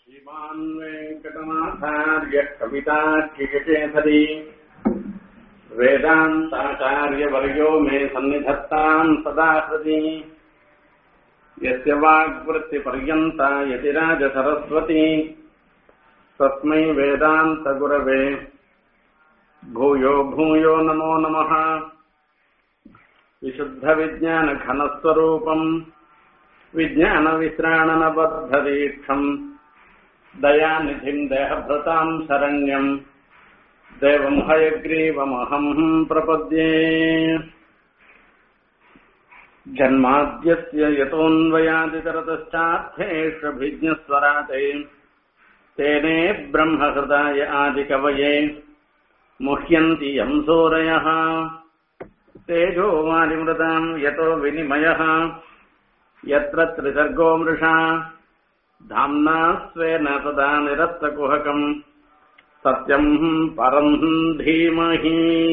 श्रीमान् वेङ्कटनाथार्य कवितार्किकेसरी वेदान्ताचार्यवर्यो मे सन्निधत्ताम् सदा हृदि यस्य वाग्वृत्तिपर्यन्ता यतिराजसरस्वती तस्मै वेदान्तगुरवे भूयो भूयो नमो नमः विशुद्धविज्ञानघनस्वरूपम् विज्ञानविश्राणनबद्धदीक्षम् दयानिधिम् देहभृताम् शरण्यम् देवम् हयग्रीवमहम् प्रपद्ये जन्माद्यस्य यतोऽन्वयादितरतश्चार्थेष्वभिज्ञस्वराते तेने ब्रह्महृदाय आदिकवये मुह्यन्ति यम् सूरयः तेजो वारिमृताम् यतो विनिमयः यत्र त्रिसर्गो मृषा धाम्ना स्वेन तदा निरस्तकुहकम् सत्यम् परम् धीमहि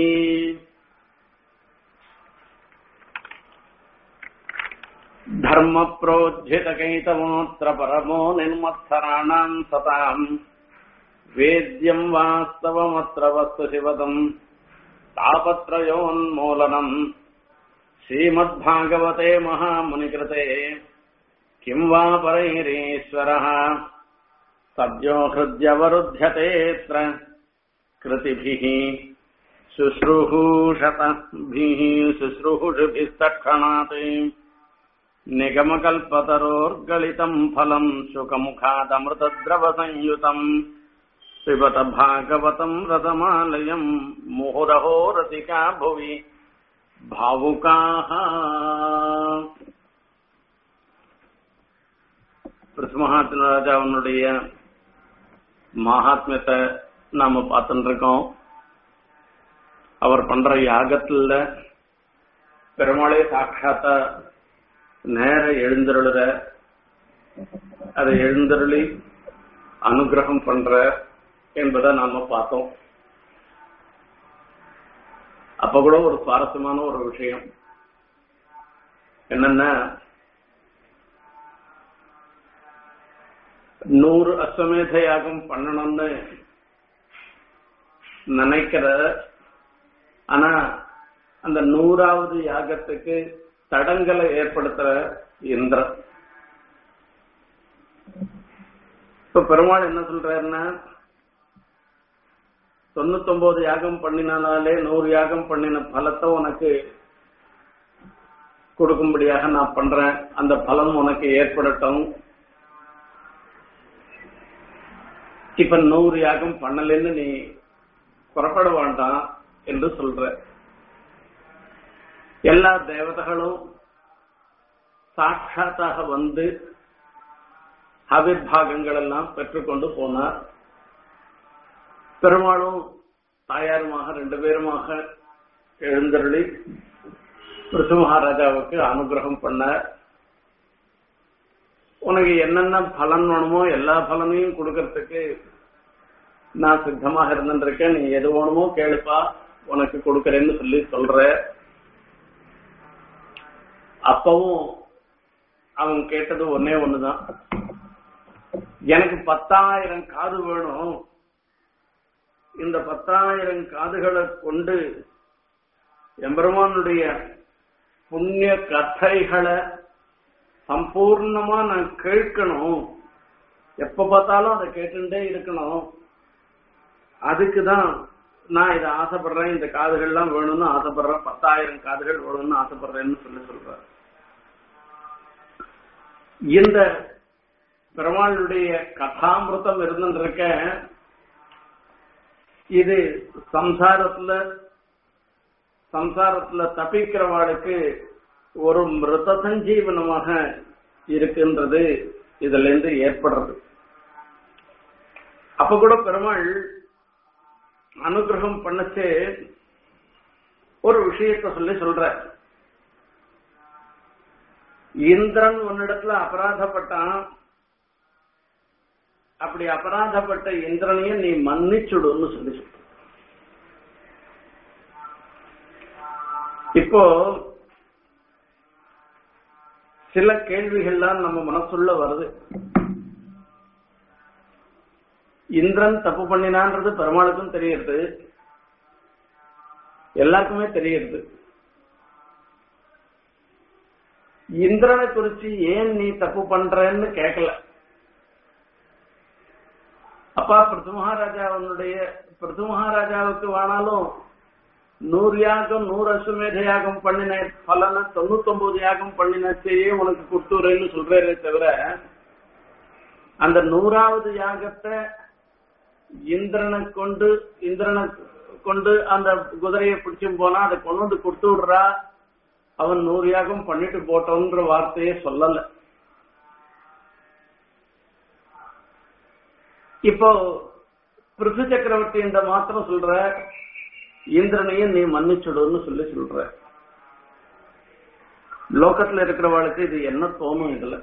धर्मप्रोज्झितकैतमोऽत्र परमो निर्मत्सराणाम् सताम् वेद्यम् वास्तवमत्र वस्तु शिवतम् तापत्रयोन्मूलनम् श्रीमद्भागवते महामुनिकृते किम् वा परैरीश्वरः सद्यो हृद्यवरुध्यतेऽत्र कृतिभिः शुश्रूषतभिः शुश्रूषुभिस्तक्षणात् निगमकल्पतरोर्गलितम् फलम् शुकमुखादमृतद्रवसंयुतम् पिबत भागवतम् रसमालयम् मुहुरहो रसिका भुवि भावुकाः பிரசுமஹாத்தின் ராஜாவனுடைய மகாத்மியத்தை நாம பார்த்துட்டு இருக்கோம் அவர் பண்ற யாகத்துல பெருமாளே சாட்சாத்த நேர எழுந்தருளுற அதை எழுந்தருளி அனுகிரகம் பண்ற என்பதை நாம பார்த்தோம் அப்ப கூட ஒரு சுவாரஸ்யமான ஒரு விஷயம் என்னன்னா நூறு அஸ்வமேத யாகம் பண்ணணும்னு நினைக்கிற ஆனா அந்த நூறாவது யாகத்துக்கு தடங்களை ஏற்படுத்துற இந்திரன் இப்ப பெருமாள் என்ன சொல்றாருன்னா தொண்ணூத்தொன்பது யாகம் பண்ணினாலே நூறு யாகம் பண்ணின பலத்தை உனக்கு கொடுக்கும்படியாக நான் பண்றேன் அந்த பலம் உனக்கு ஏற்படட்டும் இப்ப நூறு யாகம் பண்ணலன்னு நீ புறப்பட வேண்டாம் என்று சொல்ற எல்லா தேவதைகளும் சாட்சாத்தாக வந்து அவிர்வாகங்கள் எல்லாம் பெற்றுக்கொண்டு போனார் பெருமாளும் தாயாருமாக ரெண்டு பேருமாக எழுந்தருளி பிருத்து மகாராஜாவுக்கு அனுகிரகம் பண்ணார் உனக்கு என்னென்ன பலன் வேணுமோ எல்லா பலனையும் கொடுக்கறதுக்கு நான் சித்தமாக இருந்துருக்கேன் நீ எது வேணுமோ கேளுப்பா உனக்கு கொடுக்கறேன்னு சொல்லி சொல்ற அப்பவும் அவன் கேட்டது ஒன்னே ஒண்ணுதான் எனக்கு பத்தாயிரம் காது வேணும் இந்த பத்தாயிரம் காதுகளை கொண்டு எம்பெருமானுடைய புண்ணிய கதைகளை சம்பூர்ணமா நான் கேட்கணும் எப்ப பார்த்தாலும் அதை கேட்டுட்டே இருக்கணும் அதுக்குதான் நான் இதை ஆசைப்படுறேன் இந்த காதுகள்லாம் வேணும்னு ஆசைப்படுறேன் பத்தாயிரம் காதுகள் வேணும்னு ஆசைப்படுறேன்னு சொல்லி சொல்ற இந்த பெருமாளுடைய கதாமிருத்தம் இருந்துருக்க இது சம்சாரத்துல சம்சாரத்துல தப்பிக்கிறவாளுக்கு ஒரு மிருத சஞ்சீவனமாக இருக்கின்றது இதுல இருந்து ஏற்படுறது அப்ப கூட பெருமாள் அனுகிரகம் பண்ணச்சு ஒரு விஷயத்த சொல்லி சொல்ற இந்திரன் உன்னிடத்துல அபராதப்பட்டான் அப்படி அபராதப்பட்ட இந்திரனையும் நீ மன்னிச்சுடுன்னு சொல்லி சொல்ற இப்போ சில கேள்விகள்லாம் நம்ம மனசுள்ள வருது இந்திரன் தப்பு பண்ணினான்றது பெருமாளுக்கும் தெரியுது எல்லாருக்குமே தெரியுது இந்திரனை குறிச்சு ஏன் நீ தப்பு பண்றன்னு கேட்கல அப்பா பிருத்து மகாராஜாவனுடைய பிருத்து மகாராஜாவுக்கு வேணாலும் நூறு யாகம் நூறு அசுமேத யாகம் பண்ணின பலனை தொண்ணூத்தொன்பது யாகம் பண்ணினச்சேயே உனக்கு கொடுத்துறேன்னு சொல்றே தவிர அந்த நூறாவது யாகத்தை இந்திரனை கொண்டு இந்திரனை கொண்டு அந்த குதிரையை பிடிச்சும் போனா அதை கொண்டு வந்து கொடுத்து விடுறா அவன் நூறு யாகம் பண்ணிட்டு போட்டோன்ற வார்த்தையே சொல்லல இப்போ பிருத்து சக்கரவர்த்தி இந்த மாத்திரம் சொல்ற இந்திரனையும் நீ மன்னிச்சுடுன்னு சொல்லி சொல்ற லோகத்துல இருக்கிறவளுக்கு இது என்ன தோணும் இதுல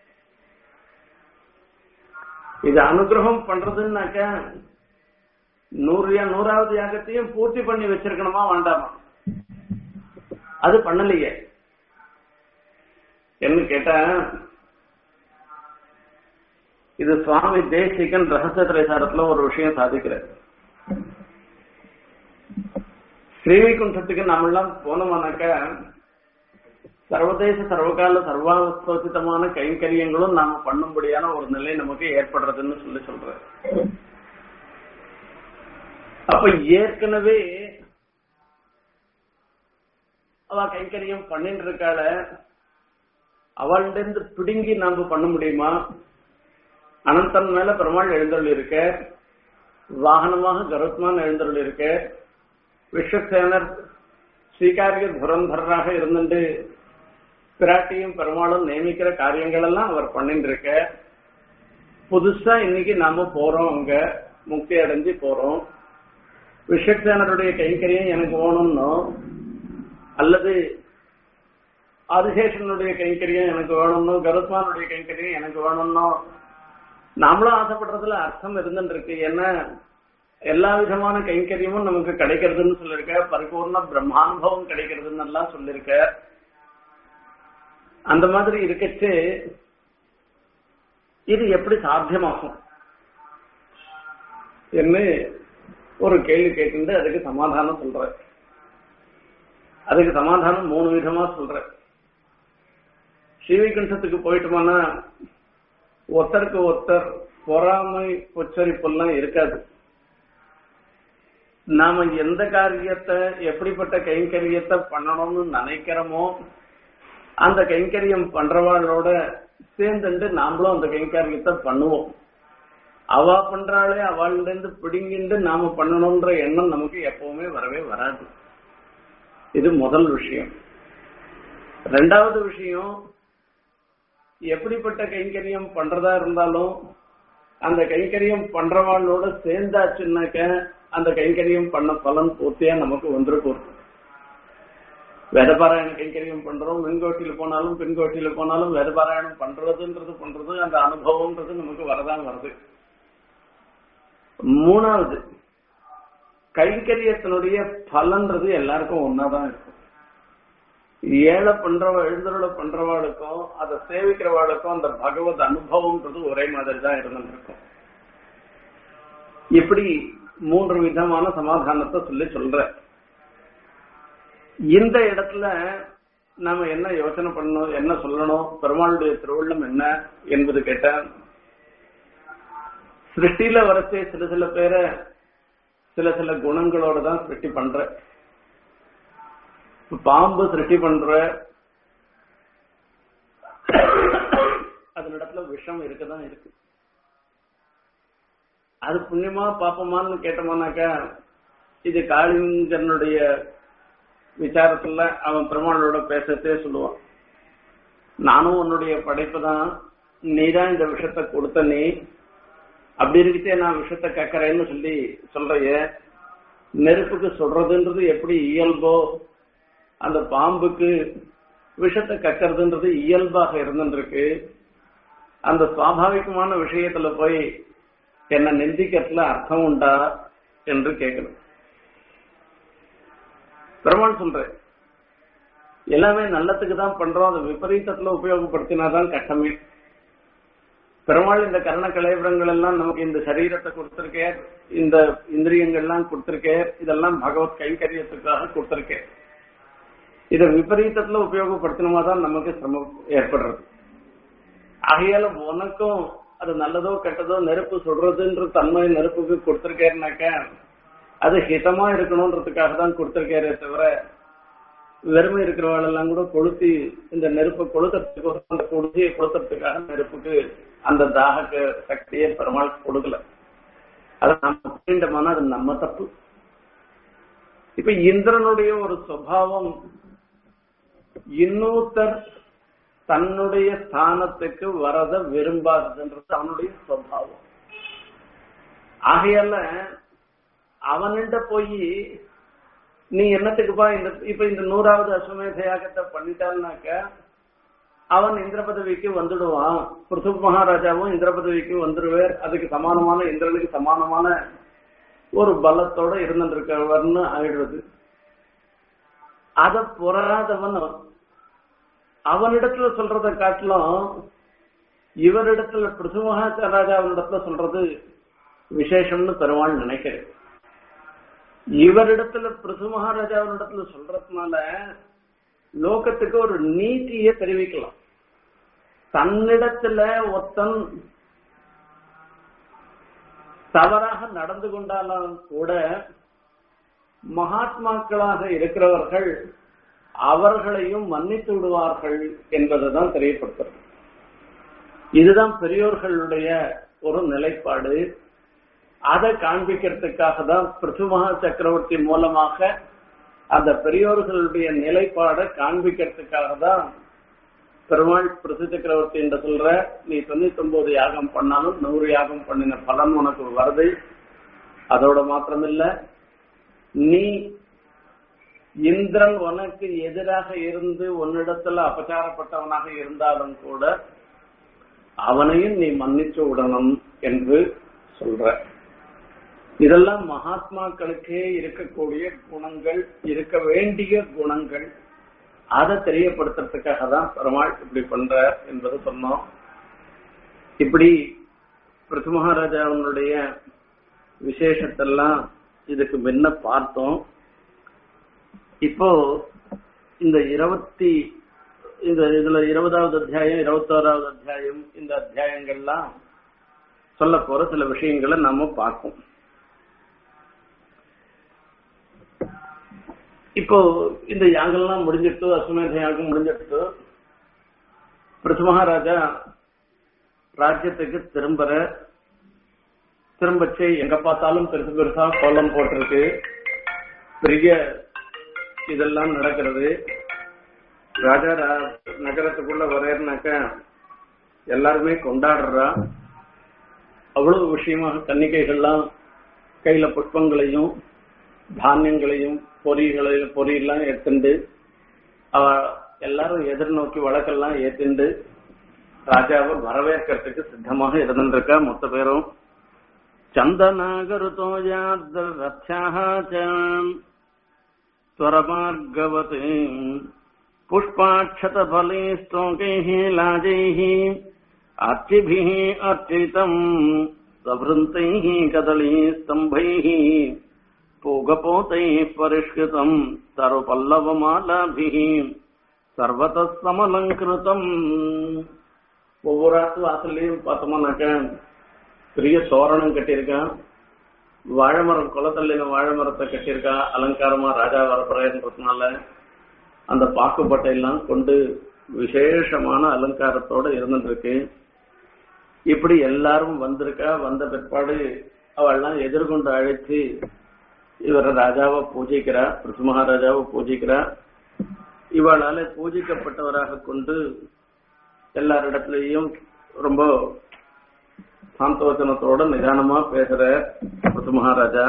இது அனுகிரகம் பண்றதுன்னாக்க நூறு நூறாவது யாகத்தையும் பூர்த்தி பண்ணி வச்சிருக்கணுமா வேண்டாமா அது பண்ணலையே என்ன கேட்டா இது சுவாமி தேசிகன் ரகசிய திரைசாரத்துல ஒரு விஷயம் சாதிக்கிறார் ஸ்ரீவைகுண்டத்துக்கு நம்மெல்லாம் போனோம்னாக்க சர்வதேச சர்வகால சர்வாவஸ்தோசிதமான கைங்கரியங்களும் நாம பண்ணும்படியான ஒரு நிலை நமக்கு ஏற்படுறதுன்னு சொல்லி சொல்ற அப்ப ஏற்கனவே அவ கைங்கரியம் பண்ணிட்டு இருக்காள அவள்கிட்ட பிடுங்கி நாம பண்ண முடியுமா அனந்தன் மேல பெருமாள் எழுந்தருள் இருக்க வாகனமாக கருத்மான் எழுந்தருள் இருக்க விஸ்வசேனர் ஸ்ரீகாரிய துரந்தராக இருந்துட்டு பிராட்டியும் பெருமாளும் நியமிக்கிற காரியங்கள் எல்லாம் அவர் பண்ணிட்டு இருக்க புதுசா இன்னைக்கு நாம போறோம் அங்க முக்தி அடைஞ்சு போறோம் விஸ்வசேனருடைய கைங்கரியம் எனக்கு வேணும்னோ அல்லது ஆதிசேஷனுடைய கைங்கரியம் எனக்கு வேணும்னோ கருத்மானுடைய கைங்கரியம் எனக்கு வேணும்னோ நாமளும் ஆசைப்படுறதுல அர்த்தம் இருந்துட்டு இருக்கு ஏன்னா எல்லா விதமான கைங்கரியமும் நமக்கு கிடைக்கிறதுன்னு சொல்லிருக்க பரிபூர்ண பிரம்மானுபவம் கிடைக்கிறதுன்னு எல்லாம் சொல்லிருக்க அந்த மாதிரி இருக்கச்சு இது எப்படி சாத்தியமாகும் என்ன ஒரு கேள்வி கேட்டு அதுக்கு சமாதானம் சொல்ற அதுக்கு சமாதானம் மூணு விதமா சொல்ற ஸ்ரீவைகுண்டத்துக்கு போயிட்டோம்னா ஒருத்தருக்கு ஒருத்தர் பொறாமை பொச்சரிப்பெல்லாம் இருக்காது நாம எந்த காரியத்தை எப்படிப்பட்ட கைங்கரியத்தை பண்ணணும்னு நினைக்கிறோமோ அந்த கைங்கரியம் பண்றவாளோட சேர்ந்துட்டு நாமளும் அந்த கைங்கரியத்தை பண்ணுவோம் அவ பண்றாளே அவள்ல இருந்து பிடுங்கிண்டு நாம பண்ணணும்ன்ற எண்ணம் நமக்கு எப்பவுமே வரவே வராது இது முதல் விஷயம் ரெண்டாவது விஷயம் எப்படிப்பட்ட கைங்கரியம் பண்றதா இருந்தாலும் அந்த கைங்கரியம் பண்றவாளோட சேர்ந்தாச்சுன்னாக்க அந்த கைங்கரியம் பண்ண பலன் பூர்த்தியா நமக்கு வந்துரு போகும் வேதபாராயண கைங்கரியம் பண்றோம் வெண்கோட்டியில போனாலும் பெண்கோட்டியில போனாலும் வேதபாராயணம் பண்றதுன்றது பண்றது அந்த அனுபவம்ன்றது நமக்கு வரதான் வருது மூணாவது கைங்கரியத்தினுடைய பலன்றது எல்லாருக்கும் ஒன்னாதான் இருக்கும் ஏழை பண்றவ எழுந்தருளை பண்றவாளுக்கும் அதை சேவிக்கிறவாளுக்கும் அந்த பகவத் அனுபவம்ன்றது ஒரே மாதிரி தான் இருந்துருக்கும் இப்படி மூன்று விதமான சமாதானத்தை சொல்லி சொல்ற இந்த இடத்துல நாம என்ன யோசனை பண்ணணும் என்ன சொல்லணும் பெருமாளுடைய திருவள்ளம் என்ன என்பது கேட்ட சிருஷ்டியில வரச்சே சில சில பேரை சில சில குணங்களோட தான் சிருஷ்டி பண்ற பாம்பு சிருஷ்டி பண்ற அதனிடத்துல விஷம் இருக்கதான் இருக்கு அது புண்ணியமா பாப்பமான்னு கேட்டோம்னாக்கா இது காளிங்கனுடைய விசாரத்துல அவன் பெருமாளோட பேசத்தே சொல்லுவான் நானும் உன்னுடைய படைப்பு தான் நீதான் இந்த விஷத்தை கொடுத்த நீ அப்படி இருக்கே நான் விஷத்தை கக்கறேன்னு சொல்லி சொல்றைய நெருப்புக்கு சொல்றதுன்றது எப்படி இயல்போ அந்த பாம்புக்கு விஷத்தை கக்கறதுன்றது இயல்பாக இருந்துருக்கு அந்த சுவாபாவிகமான விஷயத்துல போய் என்ன நிந்திக்கிறதுல அர்த்தம் உண்டா என்று கேட்கணும் பெருமாள் சொல்ற எல்லாமே நல்லத்துக்கு தான் பண்றோம் அதை விபரீதத்துல உபயோகப்படுத்தினாதான் கட்டமே பெருமாள் இந்த கர்ண கலைபுரங்கள் எல்லாம் நமக்கு இந்த சரீரத்தை கொடுத்திருக்கே இந்த இந்திரியங்கள்லாம் கொடுத்திருக்கே இதெல்லாம் பகவத் கைங்கரியத்துக்காக கொடுத்திருக்கே இதை விபரீதத்துல உபயோகப்படுத்தணுமா தான் நமக்கு சிரமம் ஏற்படுறது ஆகையால உனக்கும் அது நல்லதோ கெட்டதோ நெருப்பு சுடுறதுன்ற தன்மை நெருப்புக்கு கொடுத்திருக்கேன்னாக்க அது ஹிதமா இருக்கணும்ன்றதுக்காக தான் கொடுத்திருக்காரே தவிர வெறுமை இருக்கிறவாளெல்லாம் கூட கொளுத்தி இந்த நெருப்பை கொளுத்துறதுக்கு அந்த கொளுத்தியை கொளுத்துறதுக்காக நெருப்புக்கு அந்த தாகக்க சக்தியை பெருமாள் கொடுக்கல அதை நம்ம மீண்டமான அது நம்ம தப்பு இப்ப இந்திரனுடைய ஒரு சுவாவம் இன்னொருத்தர் தன்னுடைய ஸ்தானத்துக்கு வரத விரும்பாததுன்றது அவனுடைய சுவாவம் ஆகையால அவன்கிட்ட போய் நீ என்னத்துக்குப்பா இந்த இப்ப இந்த நூறாவது அஸ்வமேத யாகத்தை பண்ணிட்டான்னாக்க அவன் இந்திர பதவிக்கு வந்துடுவான் பிருத்து மகாராஜாவும் இந்திர பதவிக்கு வந்துடுவார் அதுக்கு சமானமான இந்திரனுக்கு சமானமான ஒரு பலத்தோட இருந்திருக்கவர்னு ஆயிடுறது அத பொறாதவன் அவனிடத்துல சொல்றத காட்டிலும் இவரிடத்துல பிருத்து ராஜாவினிடத்துல சொல்றது விசேஷம்னு பெருமாள் நினைக்கிறேன் இவரிடத்துல பிருது மகாராஜாவினிடத்துல சொல்றதுனால லோகத்துக்கு ஒரு நீதியை தெரிவிக்கலாம் தன்னிடத்துல ஒத்தன் தவறாக நடந்து கொண்டாலும் கூட மகாத்மாக்களாக இருக்கிறவர்கள் அவர்களையும் மன்னித்து விடுவார்கள் என்பதுதான் தெரியப்படுத்துறது இதுதான் பெரியோர்களுடைய ஒரு நிலைப்பாடு அதை காண்பிக்கிறதுக்காக தான் பிருத்துமகா சக்கரவர்த்தி மூலமாக அந்த பெரியோர்களுடைய நிலைப்பாடை காண்பிக்கிறதுக்காக தான் பெருமாள் பிருத்து சக்கரவர்த்தி என்று சொல்ற நீ தொண்ணூத்தி ஒன்பது யாகம் பண்ணாலும் நூறு யாகம் பண்ணின பலன் உனக்கு வருது அதோட மாத்திரமில்ல நீ இந்திரன் உனக்கு எதிராக இருந்து உன்னிடத்துல அபச்சாரப்பட்டவனாக இருந்தாலும் கூட அவனையும் நீ மன்னிச்சு விடணும் என்று சொல்ற இதெல்லாம் மகாத்மாக்களுக்கே இருக்கக்கூடிய குணங்கள் இருக்க வேண்டிய குணங்கள் அதை தெரியப்படுத்துறதுக்காக தான் பெருமாள் இப்படி பண்ற என்பது சொன்னோம் இப்படி பிருத்து மகாராஜாவுடைய விசேஷத்தெல்லாம் இதுக்கு முன்ன பார்த்தோம் இப்போ இந்த இருபத்தி இந்த இதுல இருபதாவது அத்தியாயம் இருபத்தோராவது அத்தியாயம் இந்த அத்தியாயங்கள்லாம் சொல்ல போற சில விஷயங்களை நாம பார்ப்போம் இப்போ இந்த யாகம்லாம் முடிஞ்சிட்டு அஸ்வமேத யாகம் முடிஞ்சிட்டு பிருத்து மகாராஜா ராஜ்யத்துக்கு திரும்புற திரும்பச்சு எங்க பார்த்தாலும் பெருசு பெருசா கோலம் போட்டிருக்கு பெரிய இதெல்லாம் நடக்கிறது ராஜா நகரத்துக்குள்ள வரையறனாக்க எல்லாருமே கொண்டாடுறா அவ்வளவு விஷயமாக கன்னிகைகள்லாம் கையில புஷ்பங்களையும் தானியங்களையும் பொறிகளையும் பொறியெல்லாம் எடுத்துண்டு அவ எல்லாரும் எதிர்நோக்கி வழக்கெல்லாம் ஏத்துண்டு ராஜாவை வரவேற்கிறதுக்கு சித்தமாக இருந்திருக்கா மொத்த பேரும் சந்தனாகருத்தோயாத்ரத்யாச்ச त्वरमार्गवत् पुष्पाक्षतफले स्तोकैः लाजैः अर्चिभिः अर्चितम् सभृन्तैः कदलीस्तम्भैः पूगपोतैः परिष्कृतम् तरुपल्लवमालाभिः सर्वतः समलङ्कृतम् ஒவ்வொரு ஆத்து வாசல்லையும் பார்த்தோம்னாக்க பெரிய தோரணம் கட்டியிருக்கான் வாழைமரம் குளத்தள்ளின வாழை மரத்தை கட்டியிருக்கா அலங்காரமா ராஜா வரப்படுறதுனால அந்த பாக்குப்பட்டை எல்லாம் கொண்டு விசேஷமான அலங்காரத்தோட இருந்துருக்கு இப்படி எல்லாரும் வந்திருக்கா வந்த பிற்பாடு அவள்லாம் எதிர்கொண்டு அழைச்சு இவரை ராஜாவை பூஜிக்கிறா பிருத்து மகாராஜாவை பூஜிக்கிறா இவளால பூஜிக்கப்பட்டவராக கொண்டு எல்லாரிடத்திலையும் ரொம்ப சாந்தோச்சனத்தோட நிதானமா பேசுற முத்து மகாராஜா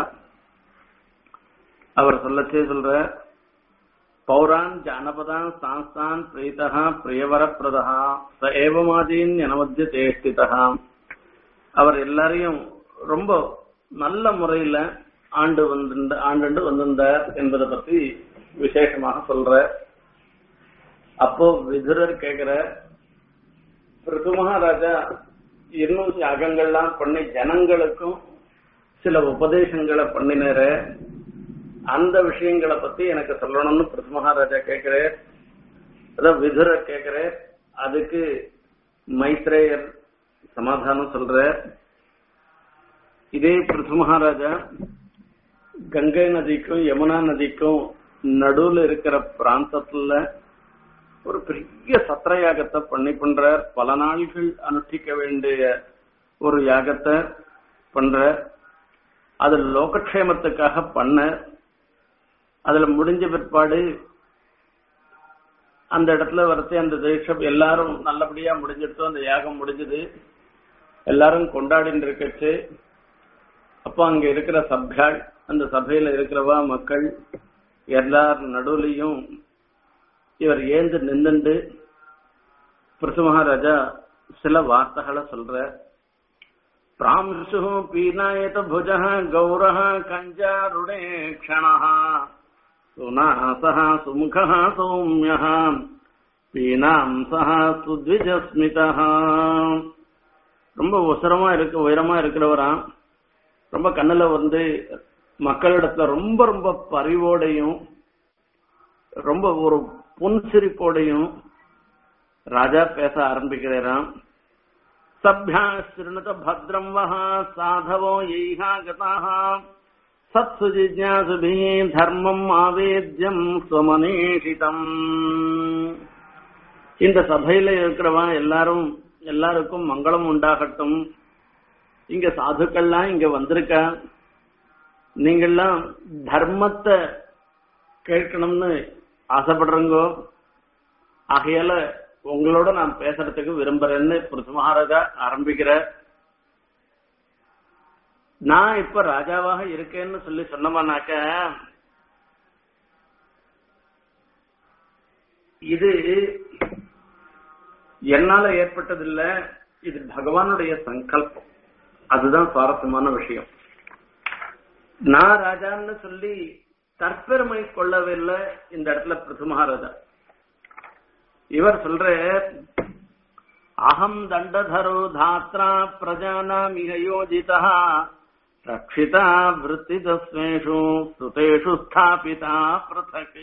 அவர் சொல்லச்சே சொல்ற பௌரான் ஜானபதான் சாஸ்தான் பிரீதா பிரியவரப்பிரதா ச ஏவமாதீன் எனமத்திய தேஷ்டிதா அவர் எல்லாரையும் ரொம்ப நல்ல முறையில ஆண்டு வந்து ஆண்டு வந்திருந்தார் என்பதை பத்தி விசேஷமாக சொல்ற அப்போ விதுரர் கேக்குற பிருகு மகாராஜா இன்னும் யாகங்கள்லாம் பண்ணி ஜனங்களுக்கும் சில உபதேசங்களை பண்ணினார அந்த விஷயங்களை பத்தி எனக்கு சொல்லணும்னு பிருத் மகாராஜா கேட்கிறார் அதான் விதுரர் கேட்கிறார் அதுக்கு மைத்ரேயர் சமாதானம் சொல்ற இதே பிருத் மகாராஜா கங்கை நதிக்கும் யமுனா நதிக்கும் நடுவுல இருக்கிற பிராந்தத்துல ஒரு பெரிய சத்திர யாகத்தை பண்ணி பண்றார் பல நாள்கள் அனுஷ்டிக்க வேண்டிய ஒரு யாகத்தை பண்ற அது லோகக்ஷேமத்துக்காக பண்ண அதுல முடிஞ்ச பிற்பாடு அந்த இடத்துல வரச்சு அந்த தேசம் எல்லாரும் நல்லபடியா முடிஞ்சிருத்தோம் அந்த யாகம் முடிஞ்சது எல்லாரும் கொண்டாடிட்டு இருக்கச்சு அப்ப அங்க இருக்கிற சப்யாள் அந்த சபையில இருக்கிறவா மக்கள் எல்லார் நடுவுலையும் இவர் ஏந்து நின்னுண்டு பிருசு மகாராஜா சில வார்த்தைகளை சொல்ற பிராம்சு பீனாயத புஜ கௌர கஞ்சாருடே க்ஷண சுநாச சுமுக சௌமிய பீனாம் சஹ சுத்விஜஸ்மித ரொம்ப உசரமா இருக்கு உயரமா இருக்கிறவராம் ரொம்ப கண்ணுல வந்து மக்களிடத்துல ரொம்ப ரொம்ப பரிவோடையும் ரொம்ப ஒரு புன்சிரிப்போடையும் ராஜா பேச ஆரம்பிக்கிறாராம் சப்யா ஸ்ருணுத பத்ரம் வஹா சாதவோ எய்ஹா கதாக சத்சு ஜிஜாசுபி தர்மம் ஆவேத்யம் சுமனேஷிதம் இந்த சபையில இருக்கிறவா எல்லாரும் எல்லாருக்கும் மங்களம் உண்டாகட்டும் இங்க சாதுக்கள்லாம் இங்க வந்திருக்கா நீங்கெல்லாம் தர்மத்தை கேட்கணும்னு ஆசைப்படுறீங்கோ ஆகையால உங்களோட நான் பேசுறதுக்கு விரும்புறேன்னு பிருத்து மகாராஜா ஆரம்பிக்கிற நான் இப்ப ராஜாவாக இருக்கேன்னு சொல்லி சொன்னமானாக்க இது என்னால ஏற்பட்டதில்ல இது பகவானுடைய சங்கல்பம் அதுதான் சுவாரஸ்யமான விஷயம் நான் ராஜான்னு சொல்லி தற்பெருமை கொள்ளவில்லை இந்த இடத்துல பிருத்து மகாராஜா இவர் சொல்ற அகம் தண்டதரோ தாத்ரா பிரஜானாம் இக யோஜிதா ரக்ஷிதா விருத்தி தஸ்மேஷு சுதேஷு ஸ்தாபிதா பிரதக்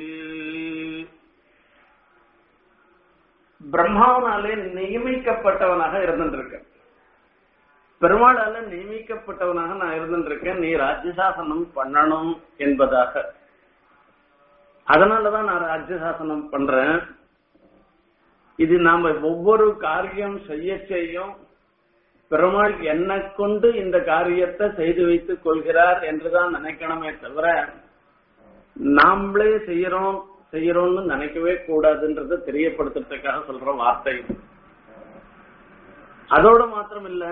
பிரம்மாவனாலே நியமிக்கப்பட்டவனாக இருந்துருக்க பெருமாளால நியமிக்கப்பட்டவனாக நான் இருந்துருக்கேன் நீ ராஜ்யசாசனம் பண்ணணும் என்பதாக அதனாலதான் நான் ராஜ்யசாசனம் பண்றேன் இது நாம ஒவ்வொரு காரியம் செய்ய செய்யும் பெருமாள் என்ன கொண்டு இந்த காரியத்தை செய்து வைத்துக் கொள்கிறார் என்றுதான் நினைக்கணுமே தவிர நாமளே செய்யறோம் செய்யறோம்னு நினைக்கவே கூடாதுன்றத தெரியப்படுத்துறதுக்காக சொல்ற வார்த்தை அதோட மாத்திரம் இல்ல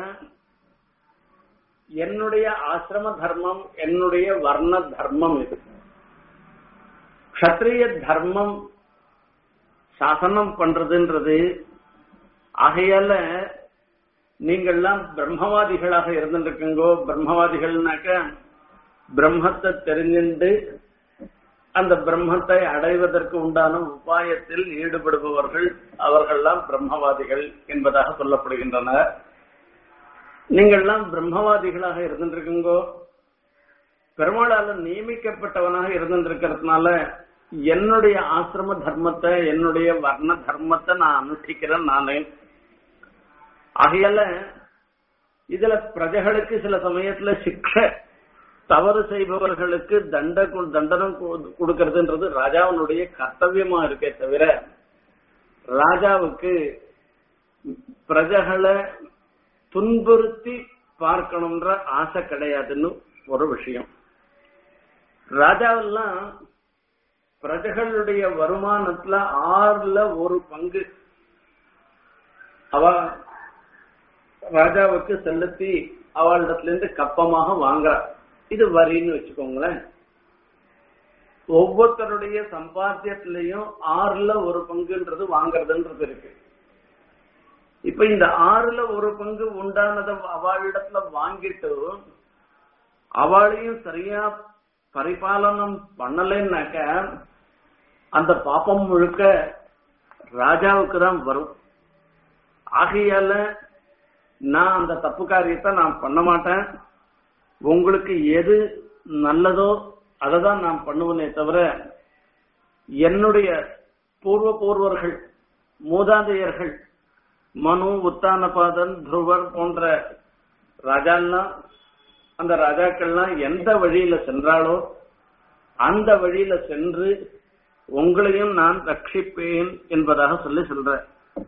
என்னுடைய ஆசிரம தர்மம் என்னுடைய வர்ண தர்மம் இது கஷத்திரிய தர்மம் சாசனம் பண்றதுன்றது ஆகையால நீங்கள்லாம் பிரம்மவாதிகளாக இருந்துருக்கீங்கோ பிரம்மவாதிகள்னாக்க பிரம்மத்தை தெரிஞ்சுண்டு அந்த பிரம்மத்தை அடைவதற்கு உண்டான உபாயத்தில் ஈடுபடுபவர்கள் அவர்கள்லாம் பிரம்மவாதிகள் என்பதாக சொல்லப்படுகின்றன நீங்கள்லாம் பிரம்மவாதிகளாக இருந்துருக்கீங்கோ பெருமாளால நியமிக்கப்பட்டவனாக இருந்துருக்கிறதுனால என்னுடைய ஆசிரம தர்மத்தை என்னுடைய வர்ண தர்மத்தை நான் அனுஷ்டிக்கிறேன் நானே ஆகையால இதுல பிரஜைகளுக்கு சில சமயத்துல சிக்ஷை தவறு செய்பவர்களுக்கு தண்ட தண்டனம் கொடுக்கறதுன்றது ராஜாவினுடைய கர்த்தவியமா இருக்கே தவிர ராஜாவுக்கு பிரஜைகளை துன்புறுத்தி பார்க்கணும்ன்ற ஆசை கிடையாதுன்னு ஒரு விஷயம் ராஜாவெல்லாம் பிரஜைகளுடைய வருமானத்துல ஆறுல ஒரு பங்கு அவ ராஜாவுக்கு செலுத்தி அவளிடத்துல இருந்து கப்பமாக வாங்குறா இது வரின்னு வச்சுக்கோங்களேன் ஒவ்வொருத்தருடைய சம்பாத்தியத்திலையும் ஆறுல ஒரு பங்குன்றது வாங்குறதுன்றது இருக்கு இப்ப இந்த ஆறுல ஒரு பங்கு உண்டானத அவளிடத்துல வாங்கிட்டு அவளையும் சரியா பரிபாலனம் பண்ணலைன்னாக்க அந்த பாப்பம் முழுக்க ராஜாவுக்கு தான் வரும் ஆகையால நான் அந்த தப்பு காரியத்தை நான் பண்ண மாட்டேன் உங்களுக்கு எது நல்லதோ அதை தான் நான் பண்ணுவேனே தவிர என்னுடைய பூர்வ பூர்வர்கள் மூதாதையர்கள் மனு உத்தானபாதன் துருவர் போன்ற ராஜாலாம் அந்த ராஜாக்கள்லாம் எந்த வழியில சென்றாலோ அந்த வழியில சென்று உங்களையும் நான் ரட்சிப்பேன் என்பதாக சொல்லி சொல்றேன்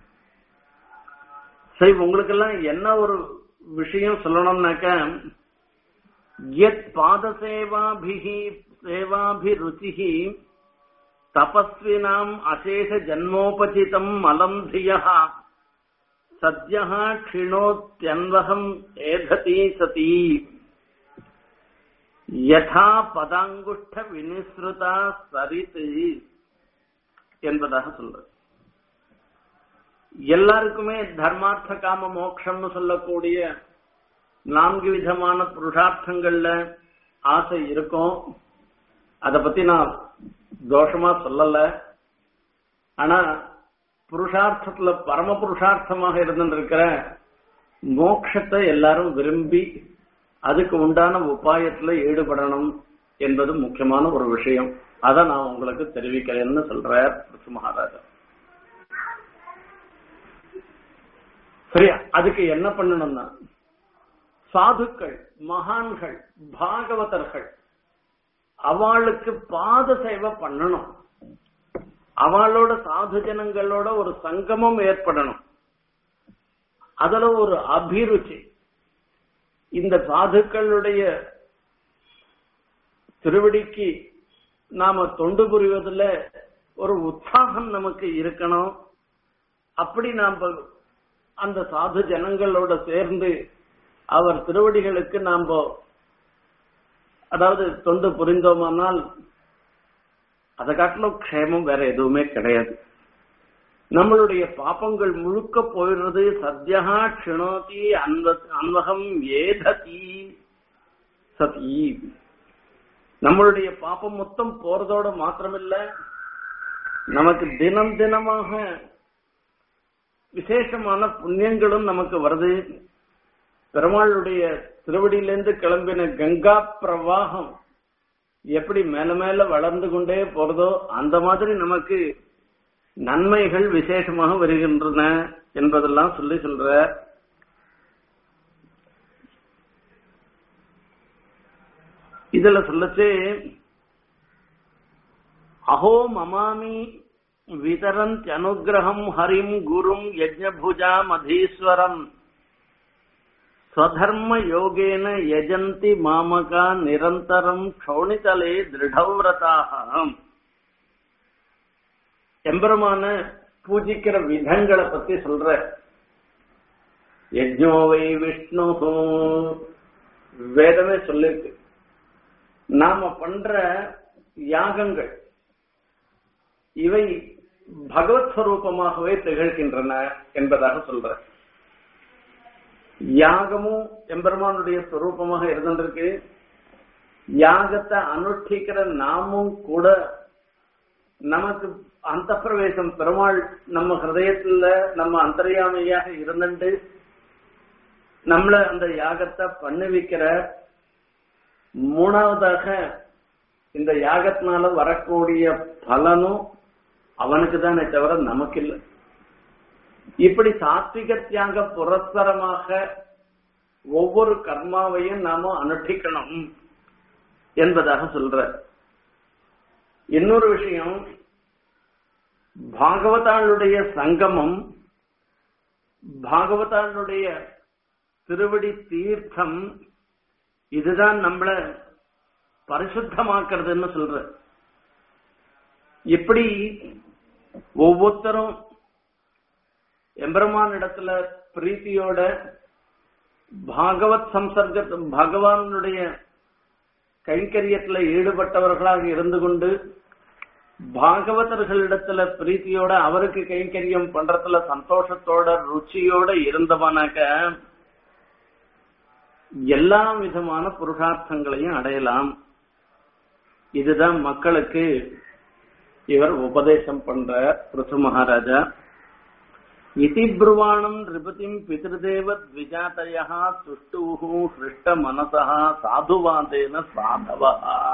சரி உங்களுக்கெல்லாம் என்ன ஒரு விஷயம் சொல்லணும்னாக்க யத் பாத சேவாபிஹி சேவாபிருச்சிஹி தபஸ்வினாம் அசேஷ ஜன்மோபசிதம் மலம் தியः சத்யः க்ஷிணோத்யன்வகம் ஏததி சதி யதா பதாங்குஷ்ட வினிஸ்ருதா சரித்து என்பதாக சொல்ற எல்லாருக்குமே தர்மார்த்த காம மோட்சம்னு சொல்லக்கூடிய நான்கு விதமான புருஷார்த்தங்கள்ல ஆசை இருக்கும் அத பத்தி நான் தோஷமா சொல்லல ஆனா புருஷார்த்தத்துல பரம புருஷார்த்தமாக இருந்திருக்கிற மோட்சத்தை எல்லாரும் விரும்பி அதுக்கு உண்டான உபாயத்துல ஈடுபடணும் என்பது முக்கியமான ஒரு விஷயம் அதை நான் உங்களுக்கு தெரிவிக்கிறேன்னு சொல்றார் பிருத்து மகாராஜா சரியா அதுக்கு என்ன பண்ணணும்னா சாதுக்கள் மகான்கள் பாகவதர்கள் அவளுக்கு பாத சேவை பண்ணணும் அவளோட சாது ஜனங்களோட ஒரு சங்கமம் ஏற்படணும் அதுல ஒரு அபிருச்சி இந்த சாதுக்களுடைய திருவடிக்கு நாம தொண்டு புரிவதில் ஒரு உற்சாகம் நமக்கு இருக்கணும் அப்படி நாம் அந்த சாது ஜனங்களோட சேர்ந்து அவர் திருவடிகளுக்கு நாம் அதாவது தொண்டு புரிந்தோமானால் அதை காட்டிலும் க்ஷேமம் வேற எதுவுமே கிடையாது நம்மளுடைய பாப்பங்கள் முழுக்க போயிடுறது சத்யா க்ஷிணோதி அன்வ அன்வகம் ஏததி சதி நம்மளுடைய பாப்பம் மொத்தம் போறதோட மாத்திரமில்ல நமக்கு தினம் தினமாக விசேஷமான புண்ணியங்களும் நமக்கு வருது பெருமாளுடைய திருவடியிலிருந்து கிளம்பின கங்கா பிரவாகம் எப்படி மேல மேல வளர்ந்து கொண்டே போறதோ அந்த மாதிரி நமக்கு நன்மைகள் விசேஷமாக வருகின்றன என்பதெல்லாம் சொல்லி சொல்ற இதுல சொல்லச்சு அஹோ மமாமி விதரந்த் அனுகிரகம் ஹரிம் குரும் யஜ்ஞபுஜா மதீஸ்வரம் ஸ்வதர்ம யோகேன யஜந்தி மாமகா நிரந்தரம் க்ஷோணிதலே திருடவிரதாக எம்பெருமான பூஜிக்கிற விதங்களை பத்தி சொல்ற யஜ்னோவை விஷ்ணு வேதமே சொல்லிருக்கு நாம பண்ற யாகங்கள் இவை பகவத் ஸ்வரூபமாகவே திகழ்கின்றன என்பதாக சொல்ற யாகமும் எம்பெருமானுடைய ஸ்வரூபமாக இருந்திருக்கு யாகத்தை அனுஷ்டிக்கிற நாமும் கூட நமக்கு அந்த பிரவேசம் பெருமாள் நம்ம ஹிருதயத்துல நம்ம அந்தர்யாமையாக இருந்துட்டு நம்மள அந்த யாகத்தை பண்ணுவிக்கிற மூணாவதாக இந்த யாகத்தினால வரக்கூடிய பலனும் அவனுக்கு தானே தவிர நமக்கு இல்லை இப்படி சாத்விக தியாக புரஸ்தரமாக ஒவ்வொரு கர்மாவையும் நாம அனுஷ்டிக்கணும் என்பதாக சொல்ற இன்னொரு விஷயம் பாகவதாளுடைய சங்கமம் பாகவதாளுடைய திருவடி தீர்த்தம் இதுதான் நம்மள பரிசுத்தமாக்குறதுன்னு சொல்ற இப்படி ஒவ்வொருத்தரும் எம்பெருமான் இடத்துல பிரீத்தியோட பாகவத் சம்சர்க்க பகவானுடைய கைங்கரியத்துல ஈடுபட்டவர்களாக இருந்து கொண்டு பாகவதர்களிடத்துல பிரீத்தியோட அவருக்கு கைங்கரியம் பண்றதுல சந்தோஷத்தோட ருச்சியோட இருந்தவனாக்க எல்லா விதமான புருஷார்த்தங்களையும் அடையலாம் இதுதான் மக்களுக்கு இவர் உபதேசம் பண்ற பிருத்து மகாராஜா इति ब्रुवाणम् नृपतिम् पितृदेव द्विजातयः सुष्टुः हृष्टमनसः சாதுவாதேன சாதவா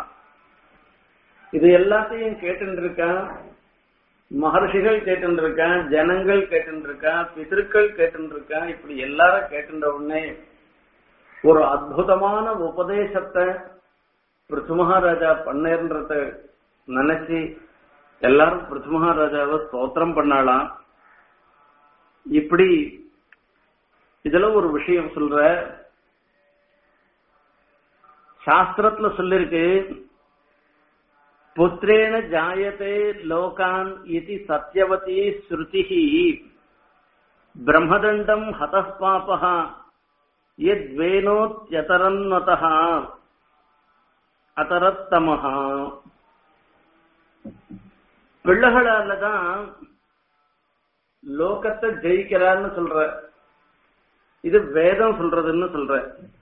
இது எல்லாத்தையும் கேட்டு இருக்கான் மகர்ஷிகள் கேட்டு இருக்கான் ஜனங்கள் கேட்டு இருக்கான் பிதற்கள் கேட்டு இருக்கான் இப்படி எல்லாரும் கேட்டுன்ற உடனே ஒரு அற்புதமான உபதேசத்தை பிருத்துமகாராஜா பண்ணேன்றத நினைச்சு எல்லாரும் பிருத்துமகாராஜாவை ஸ்தோத்திரம் பண்ணாலாம் இப்படி இதுல ஒரு விஷயம் சொல்ற சாஸ்திரத்துல சொல்லிருக்கு புத்திரேன ஜாயதே லோகான் இது சத்யவதி ஸ்ருதி பிரம்மதண்டம் ஹதஸ்பாபா யத்வேனோத்யதரன்வதः அதரத்தமஹா பிள்ளைகளால தான் லோகத்தை ஜெயிக்கிறான்னு சொல்ற இது வேதம் சொல்றதுன்னு சொல்ற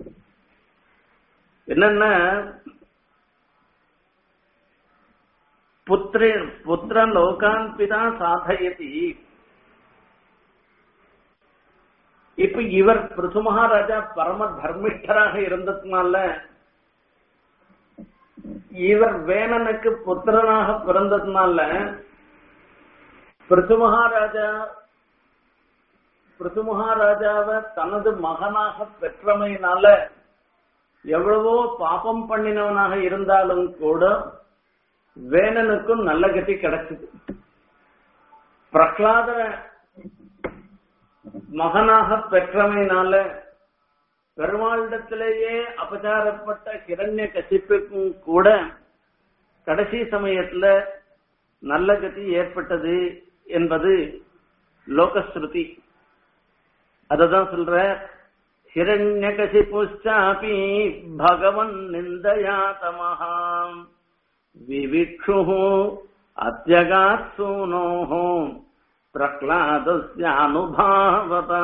என்னன்னா புத்திர புத்திர லோகான் பிதா சாதயதி இப்ப இவர் பிருது மகாராஜா பரம தர்மிஷ்டராக இருந்ததுனால இவர் வேணனுக்கு புத்திரனாக பிறந்ததுனால பிருத்து மகாராஜா பிருத்து மகாராஜாவை தனது மகனாக பெற்றமையினால எவ்வளவோ பாபம் பண்ணினவனாக இருந்தாலும் கூட வேணனுக்கும் நல்ல கதி கிடைச்சது பிரகலாத மகனாக பெற்றமையினால பெருமாளிடத்திலேயே அபச்சாரப்பட்ட கிரண்ய கசிப்புக்கும் கூட கடைசி சமயத்துல நல்ல கதி ஏற்பட்டது என்பது லோகஸ்ருதி அததான் சொல்ற ஹிரண்ய கசிப்புச்சாபி பகவன் நிந்தயா தமஹாம் விவிக்ஷு அத்தியகாத் சூனோஹோ பிரகலாதஸ்ய அனுபாவதா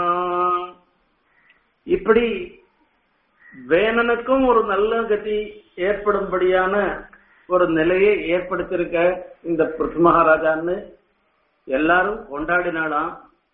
இப்படி வேணனுக்கும் ஒரு நல்ல கதி ஏற்படும்படியான ஒரு நிலையை ஏற்படுத்தியிருக்க இந்த பிருத் மகாராஜான்னு எல்லாரும் கொண்டாடினாலாம்